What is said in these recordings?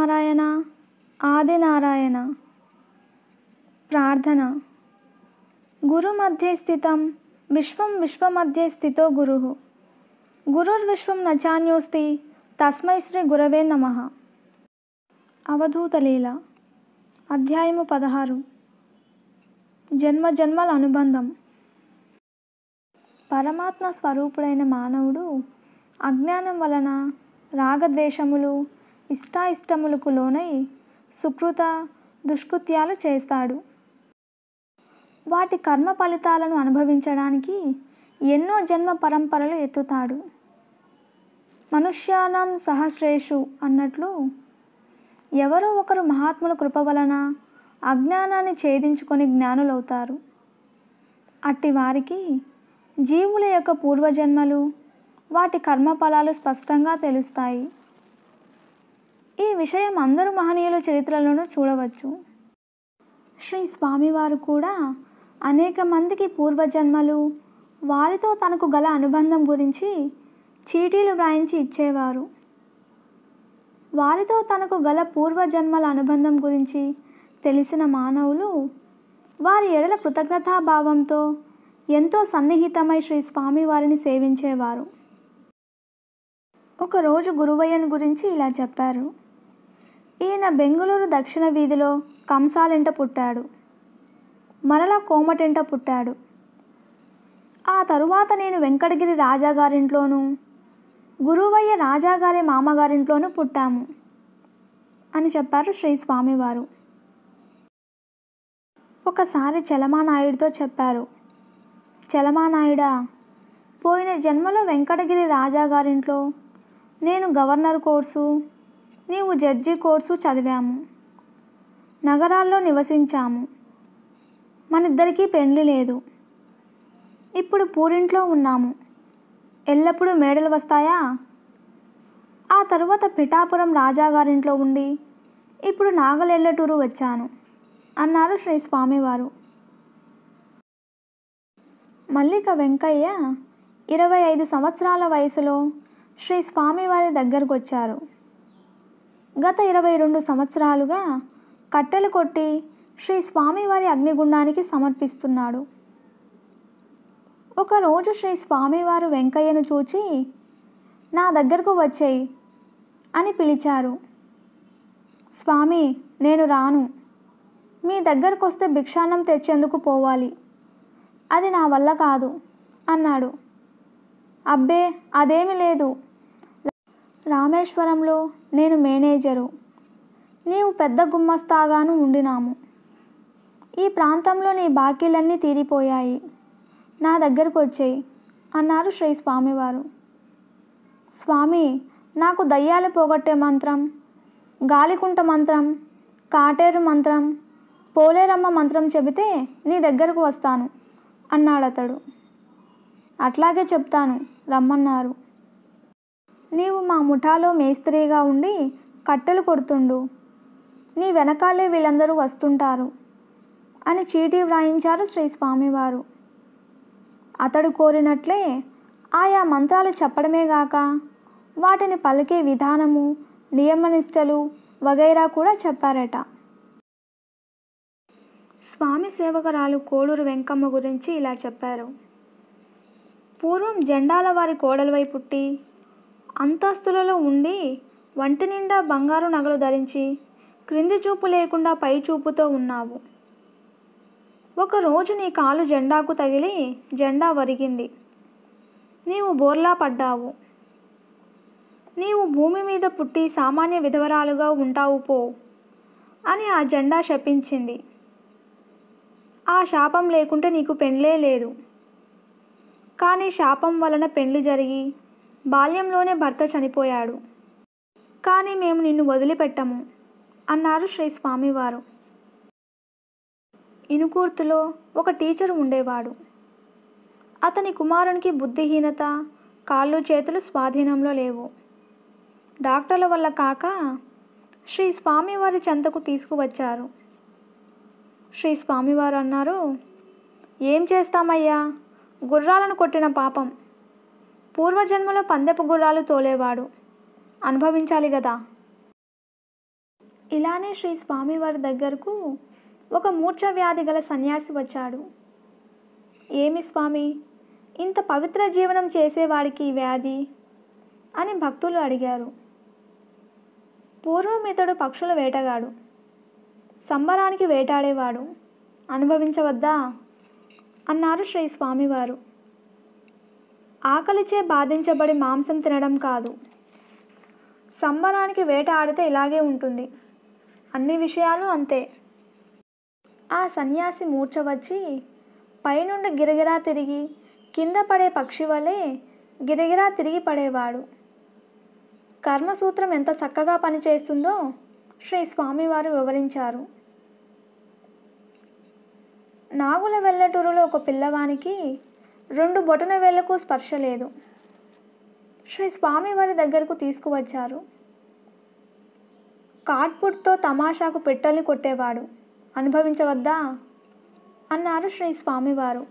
నారాయణ ఆది నారాయణ ప్రార్థన గురు మధ్య స్థితం విశ్వం విశ్వమధ్య స్థితో గురు గురుర్విశ్వం నచాన్యోస్తి తస్మై శ్రీ గురవే నమ అవధూత లీల అధ్యాయము పదహారు జన్మ జన్మల అనుబంధం పరమాత్మ స్వరూపుడైన మానవుడు అజ్ఞానం వలన రాగద్వేషములు ఇష్టాయిష్టములకు లోనై సుకృత దుష్కృత్యాలు చేస్తాడు వాటి కర్మ ఫలితాలను అనుభవించడానికి ఎన్నో జన్మ పరంపరలు ఎత్తుతాడు మనుష్యానం సహస్రేషు అన్నట్లు ఎవరో ఒకరు మహాత్ముల కృప వలన అజ్ఞానాన్ని ఛేదించుకొని జ్ఞానులవుతారు అట్టి వారికి జీవుల యొక్క పూర్వజన్మలు వాటి కర్మఫలాలు స్పష్టంగా తెలుస్తాయి ఈ విషయం అందరూ మహనీయుల చరిత్రలను చూడవచ్చు శ్రీ స్వామివారు కూడా అనేక మందికి పూర్వజన్మలు వారితో తనకు గల అనుబంధం గురించి చీటీలు వ్రాయించి ఇచ్చేవారు వారితో తనకు గల పూర్వజన్మల అనుబంధం గురించి తెలిసిన మానవులు వారి ఎడల కృతజ్ఞతాభావంతో ఎంతో సన్నిహితమై శ్రీ స్వామివారిని సేవించేవారు ఒకరోజు గురువయ్యను గురించి ఇలా చెప్పారు ఈయన బెంగుళూరు దక్షిణ వీధిలో కంసాలింట పుట్టాడు మరలా కోమటింట పుట్టాడు ఆ తరువాత నేను వెంకటగిరి రాజాగారింట్లోనూ గురువయ్య రాజాగారి మామగారింట్లోనూ పుట్టాము అని చెప్పారు శ్రీ స్వామివారు ఒకసారి చలమానాయుడితో చెప్పారు చలమానాయుడా పోయిన జన్మలో వెంకటగిరి రాజాగారింట్లో నేను గవర్నర్ కోర్సు నీవు జడ్జి కోర్సు చదివాము నగరాల్లో నివసించాము మనిద్దరికీ పెండ్లి లేదు ఇప్పుడు పూరింట్లో ఉన్నాము ఎల్లప్పుడూ మేడలు వస్తాయా ఆ తరువాత పిఠాపురం రాజాగారింట్లో ఉండి ఇప్పుడు నాగలెల్లటూరు వచ్చాను అన్నారు శ్రీ స్వామివారు మల్లిక వెంకయ్య ఇరవై ఐదు సంవత్సరాల వయసులో శ్రీ స్వామివారి దగ్గరకు వచ్చారు గత ఇరవై రెండు సంవత్సరాలుగా కట్టెలు కొట్టి శ్రీ స్వామివారి అగ్నిగుండానికి సమర్పిస్తున్నాడు ఒకరోజు శ్రీ స్వామివారు వెంకయ్యను చూచి నా దగ్గరకు వచ్చేయి అని పిలిచారు స్వామి నేను రాను మీ దగ్గరకు వస్తే భిక్షాన్నం తెచ్చేందుకు పోవాలి అది నా వల్ల కాదు అన్నాడు అబ్బే అదేమి లేదు రామేశ్వరంలో నేను మేనేజరు నీవు పెద్ద గుమ్మస్తాగాను ఉండినాము ఈ ప్రాంతంలో నీ బాకీలన్నీ తీరిపోయాయి నా దగ్గరకు వచ్చేయి అన్నారు శ్రీ స్వామివారు స్వామి నాకు దయ్యాలు పోగొట్టే మంత్రం గాలికుంట మంత్రం కాటేరు మంత్రం పోలేరమ్మ మంత్రం చెబితే నీ దగ్గరకు వస్తాను అన్నాడతడు అట్లాగే చెప్తాను రమ్మన్నారు నీవు మా ముఠాలో మేస్త్రిగా ఉండి కట్టెలు కొడుతుండు నీ వెనకాలే వీళ్ళందరూ వస్తుంటారు అని చీటీ వ్రాయించారు శ్రీ స్వామివారు అతడు కోరినట్లే ఆయా మంత్రాలు చెప్పడమే గాక వాటిని పలికే విధానము నియమనిష్టలు వగైరా కూడా చెప్పారట స్వామి సేవకురాలు కోడూరు వెంకమ్మ గురించి ఇలా చెప్పారు పూర్వం జెండాల వారి కోడలివై పుట్టి అంతస్తులలో ఉండి వంటి నిండా బంగారు నగలు ధరించి క్రింది చూపు లేకుండా పై చూపుతో ఉన్నావు ఒకరోజు నీ కాలు జెండాకు తగిలి జెండా వరిగింది నీవు బోర్లా పడ్డావు నీవు భూమి మీద పుట్టి సామాన్య విధవరాలుగా ఉంటావు పో అని ఆ జెండా శపించింది ఆ శాపం లేకుంటే నీకు పెండ్లే లేదు కానీ శాపం వలన పెండ్లి జరిగి బాల్యంలోనే భర్త చనిపోయాడు కానీ మేము నిన్ను వదిలిపెట్టము అన్నారు శ్రీ స్వామివారు ఇనుకూర్తులో ఒక టీచర్ ఉండేవాడు అతని కుమారునికి బుద్ధిహీనత కాళ్ళు చేతులు స్వాధీనంలో లేవు డాక్టర్ల వల్ల కాక శ్రీ స్వామివారి చెంతకు తీసుకువచ్చారు శ్రీ స్వామివారు అన్నారు ఏం చేస్తామయ్యా గుర్రాలను కొట్టిన పాపం పూర్వజన్మలో పందెపు గుర్రాలు తోలేవాడు అనుభవించాలి కదా ఇలానే శ్రీ స్వామివారి దగ్గరకు ఒక మూర్ఛ వ్యాధి గల సన్యాసి వచ్చాడు ఏమి స్వామి ఇంత పవిత్ర జీవనం చేసేవాడికి ఈ వ్యాధి అని భక్తులు అడిగారు పూర్వం ఇతడు పక్షుల వేటగాడు సంబరానికి వేటాడేవాడు అనుభవించవద్దా అన్నారు శ్రీ స్వామివారు ఆకలిచే బాధించబడి మాంసం తినడం కాదు సంబరానికి వేట ఆడితే ఇలాగే ఉంటుంది అన్ని విషయాలు అంతే ఆ సన్యాసి మూర్ఛ వచ్చి పైనుండి గిరగిరా తిరిగి కింద పడే పక్షి వలె గిరగిరా తిరిగి పడేవాడు కర్మసూత్రం ఎంత చక్కగా పనిచేస్తుందో శ్రీ స్వామివారు వివరించారు నాగుల వెల్లటూరులో ఒక పిల్లవానికి రెండు బొటన వేళ్లకు స్పర్శ లేదు శ్రీ స్వామివారి దగ్గరకు తీసుకువచ్చారు కాట్పుట్తో తమాషాకు పెట్టెల్ని కొట్టేవాడు అనుభవించవద్దా అన్నారు శ్రీ స్వామివారు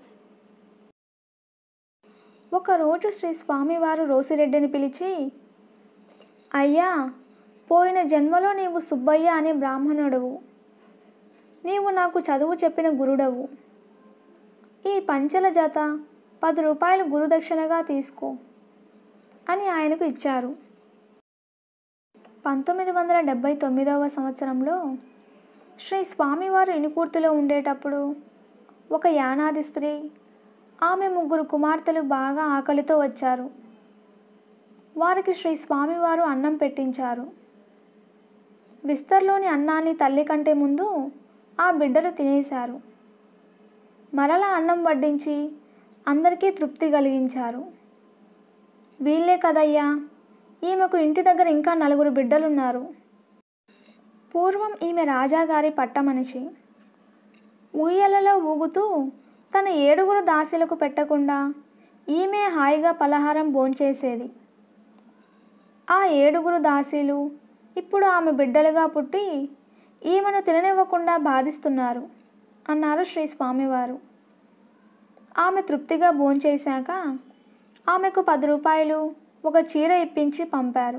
ఒకరోజు శ్రీ స్వామివారు రోసిరెడ్డిని పిలిచి అయ్యా పోయిన జన్మలో నీవు సుబ్బయ్య అనే బ్రాహ్మణుడవు నీవు నాకు చదువు చెప్పిన గురుడవు ఈ పంచెల జత పది రూపాయలు గురుదక్షిణగా తీసుకో అని ఆయనకు ఇచ్చారు పంతొమ్మిది వందల డెబ్భై తొమ్మిదవ సంవత్సరంలో శ్రీ స్వామివారు ఇనుపూర్తిలో ఉండేటప్పుడు ఒక యానాది స్త్రీ ఆమె ముగ్గురు కుమార్తెలు బాగా ఆకలితో వచ్చారు వారికి శ్రీ స్వామివారు అన్నం పెట్టించారు విస్తర్లోని అన్నాన్ని తల్లి కంటే ముందు ఆ బిడ్డలు తినేశారు మరలా అన్నం వడ్డించి అందరికీ తృప్తి కలిగించారు వీళ్ళే కదయ్యా ఈమెకు ఇంటి దగ్గర ఇంకా నలుగురు బిడ్డలున్నారు పూర్వం ఈమె రాజాగారి పట్టమనిషి ఊయలలో ఊగుతూ తన ఏడుగురు దాసీలకు పెట్టకుండా ఈమె హాయిగా పలహారం భోంచేసేది ఆ ఏడుగురు దాసీలు ఇప్పుడు ఆమె బిడ్డలుగా పుట్టి ఈమెను తిననివ్వకుండా బాధిస్తున్నారు అన్నారు శ్రీ స్వామివారు ఆమె తృప్తిగా భోంచేశాక ఆమెకు పది రూపాయలు ఒక చీర ఇప్పించి పంపారు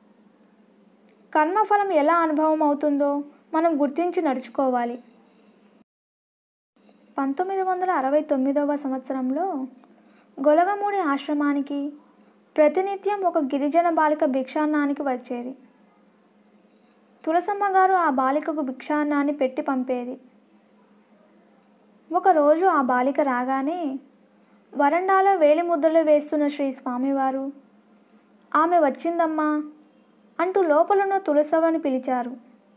కర్మఫలం ఎలా అనుభవం అవుతుందో మనం గుర్తించి నడుచుకోవాలి పంతొమ్మిది వందల అరవై తొమ్మిదవ సంవత్సరంలో గొలగమూడి ఆశ్రమానికి ప్రతినిత్యం ఒక గిరిజన బాలిక భిక్షాన్నానికి వచ్చేది తులసమ్మ గారు ఆ బాలికకు భిక్షాన్నాన్ని పెట్టి పంపేది ఒకరోజు ఆ బాలిక రాగానే వరండాలో వేలి ముద్దలు వేస్తున్న శ్రీ స్వామివారు ఆమె వచ్చిందమ్మా అంటూ లోపలున్న తులసవని పిలిచారు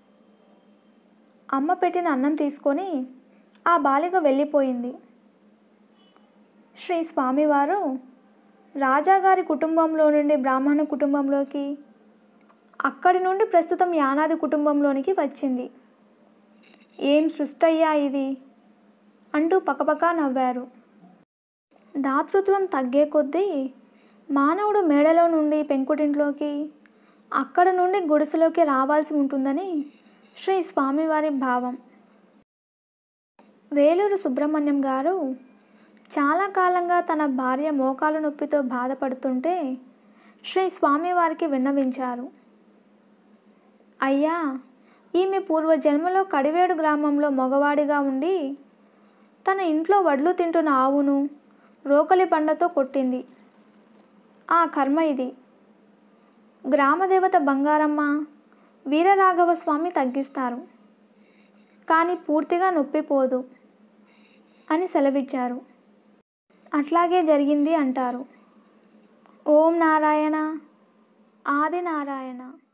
అమ్మ పెట్టిన అన్నం తీసుకొని ఆ బాలిక వెళ్ళిపోయింది శ్రీ స్వామివారు రాజాగారి కుటుంబంలో నుండి బ్రాహ్మణ కుటుంబంలోకి అక్కడి నుండి ప్రస్తుతం యానాది కుటుంబంలోనికి వచ్చింది ఏం సృష్టయ్యా ఇది అంటూ పకపకా నవ్వారు దాతృత్వం తగ్గే కొద్దీ మానవుడు మేడలో నుండి పెంకుటింట్లోకి అక్కడ నుండి గుడిసెలోకి రావాల్సి ఉంటుందని శ్రీ స్వామివారి భావం వేలూరు సుబ్రహ్మణ్యం గారు చాలా కాలంగా తన భార్య మోకాలు నొప్పితో బాధపడుతుంటే శ్రీ స్వామివారికి విన్నవించారు అయ్యా ఈమె పూర్వజన్మలో కడివేడు గ్రామంలో మగవాడిగా ఉండి తన ఇంట్లో వడ్లు తింటున్న ఆవును రోకలి బండతో కొట్టింది ఆ కర్మ ఇది గ్రామదేవత బంగారమ్మ వీరరాఘవ స్వామి తగ్గిస్తారు కానీ పూర్తిగా నొప్పిపోదు అని సెలవిచ్చారు అట్లాగే జరిగింది అంటారు ఓం నారాయణ ఆది నారాయణ